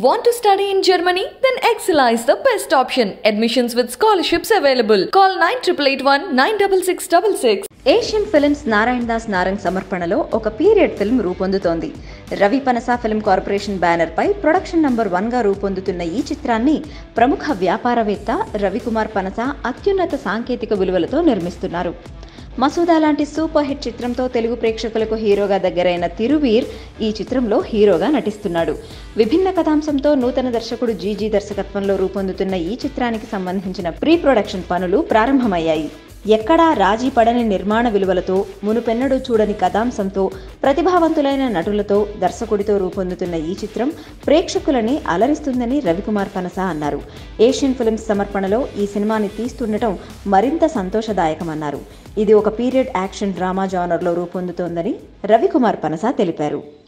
Want to study in Germany? Then Excella is the best option. Admissions with scholarships available. Call 9881 96666. Asian films Narayan Das Narang సమర్పణలో ఒక period film రూపొందుతోంది Ravi Panasa film corporation banner పై production number one గా రూపొందుతున్న ఈ చిత్రాన్ని ప్రముఖ వ్యాపారవేత్త రవికుమార్ పనస అత్యున్నత సాంకేతిక విలువలతో నిర్మిస్తున్నారు మసూదా లాంటి సూపర్ హిట్ చిత్రంతో తెలుగు ప్రేక్షకులకు హీరోగా దగ్గరైన తిరువీర్ ఈ చిత్రంలో హీరోగా నటిస్తున్నాడు విభిన్న కథాంశంతో నూతన దర్శకుడు జీజీ దర్శకత్వంలో రూపొందుతున్న ఈ చిత్రానికి సంబంధించిన ప్రీ ప్రొడక్షన్ పనులు ప్రారంభమయ్యాయి ఎక్కడా రాజీ పడని నిర్మాణ విలువలతో మునుపెన్నడూ చూడని కథాంశంతో ప్రతిభావంతులైన నటులతో దర్శకుడితో రూపొందుతున్న ఈ చిత్రం ప్రేక్షకులని అలరిస్తుందని రవికుమార్ పనస అన్నారు ఏషియన్ ఫిల్మ్స్ సమర్పణలో ఈ సినిమాని తీస్తుండటం మరింత సంతోషదాయకమన్నారు ఇది ఒక పీరియడ్ యాక్షన్ డ్రామా జానర్లో రూపొందుతోందని రవికుమార్ పనస తెలిపారు